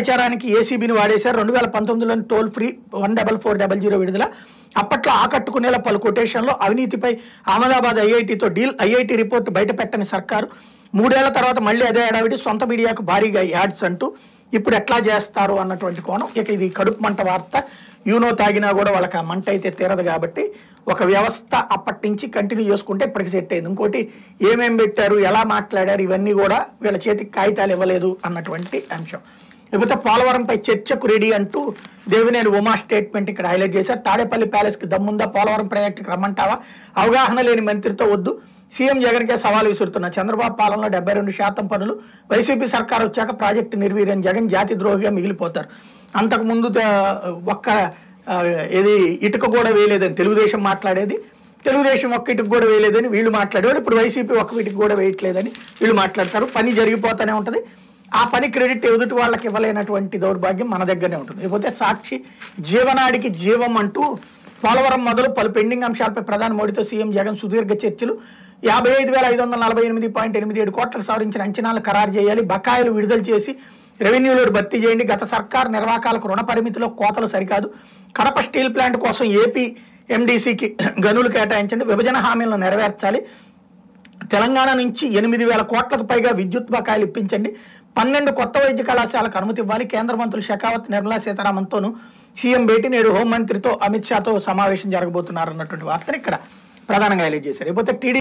ప్రచారానికి ఏసీబీని వాడేశారు రెండు వేల పంతొమ్మిదిలోని toll free one double four double zero విడుదల అప్పట్లో ఆకట్టుకునేలా పలు కొటేషన్లో అవినీతిపై అహ్మదాబాద్ ఐఐటితో డీల్ ఐఐటి రిపోర్ట్ బయట పెట్టని సర్కారు మూడేళ్ల తర్వాత మళ్ళీ అదే ఏడావిడి సొంత మీడియాకు భారీగా యాడ్స్ అంటూ ఇప్పుడు ఎట్లా చేస్తారు అన్నటువంటి కోణం ఇక ఇది కడుపు మంట వార్త యూనో తాగినా కూడా వాళ్ళకి ఆ మంట అయితే తీరదు కాబట్టి ఒక వ్యవస్థ అప్పటి నుంచి కంటిన్యూ చేసుకుంటే ఇప్పటికి సెట్ అయింది ఇంకోటి ఏమేం పెట్టారు ఎలా మాట్లాడారు ఇవన్నీ కూడా వీళ్ళ చేతికి కాగితాలు ఇవ్వలేదు అన్నటువంటి అంశం లేకపోతే పోలవరంపై చర్చకు రెడీ అంటూ దేవినేని ఉమా స్టేట్మెంట్ ఇక్కడ హైలైట్ చేశారు తాడేపల్లి ప్యాలెస్కి దమ్ముందా పోలవరం ప్రాజెక్టుకి రమ్మంటావా అవగాహన లేని మంత్రితో వద్దు సీఎం జగన్కే సవాల్ విసురుతున్న చంద్రబాబు పాలనలో డెబ్బై రెండు శాతం పనులు వైసీపీ సర్కార్ వచ్చాక ప్రాజెక్టు నిర్వీర్యం జగన్ జాతి ద్రోహిగా మిగిలిపోతారు అంతకుముందు ద- ఒక్క ఆ, ఏది ఇటుక కూడా వేయలేదని తెలుగుదేశం మాట్లాడేది తెలుగుదేశం ఒక్క ఇటుక కూడా వేయలేదని వీళ్ళు మాట్లాడేవాడు ఇప్పుడు వైసీపీ ఒక్క ఇటుక కూడా వేయట్లేదని వీళ్ళు మాట్లాడతారు పని జరిగిపోతూనే ఉంటుంది ఆ పని క్రెడిట్ ఎదుటి వాళ్ళకి ఇవ్వలేనటువంటి దౌర్భాగ్యం మన దగ్గరనే ఉంటుంది లేకపోతే సాక్షి జీవనాడికి జీవం అంటూ పోలవరం మొదలు పలు పెండింగ్ అంశాలపై ప్రధాని మోడీతో సీఎం జగన్ సుదీర్ఘ చర్చలు యాభై ఐదు వేల ఐదు వందల నలభై ఎనిమిది పాయింట్ ఎనిమిది ఏడు కోట్లకు సవరించిన అంచనాలు ఖరారు చేయాలి బకాయిలు విడుదల చేసి రెవెన్యూలో భర్తీ చేయండి గత సర్కార్ నిర్వాహకాలకు రుణ పరిమితిలో కోతలు సరికాదు కడప స్టీల్ ప్లాంట్ కోసం ఏపీ ఎండీసీకి గనులు కేటాయించండి విభజన హామీలను నెరవేర్చాలి తెలంగాణ నుంచి ఎనిమిది వేల కోట్లకు పైగా విద్యుత్ బకాయిలు ఇప్పించండి పన్నెండు కొత్త వైద్య కళాశాలకు అనుమతి ఇవ్వాలి కేంద్ర మంత్రులు షెకావత్ నిర్మలా సీతారామన్తోనూ సీఎం భేటీ నేడు హోంమంత్రితో అమిత్ షాతో సమావేశం జరగబోతున్నారు అన్నటువంటి వార్తను ఇక్కడ ప్రధానంగా హైలైట్ చేశారు లేకపోతే టీడీ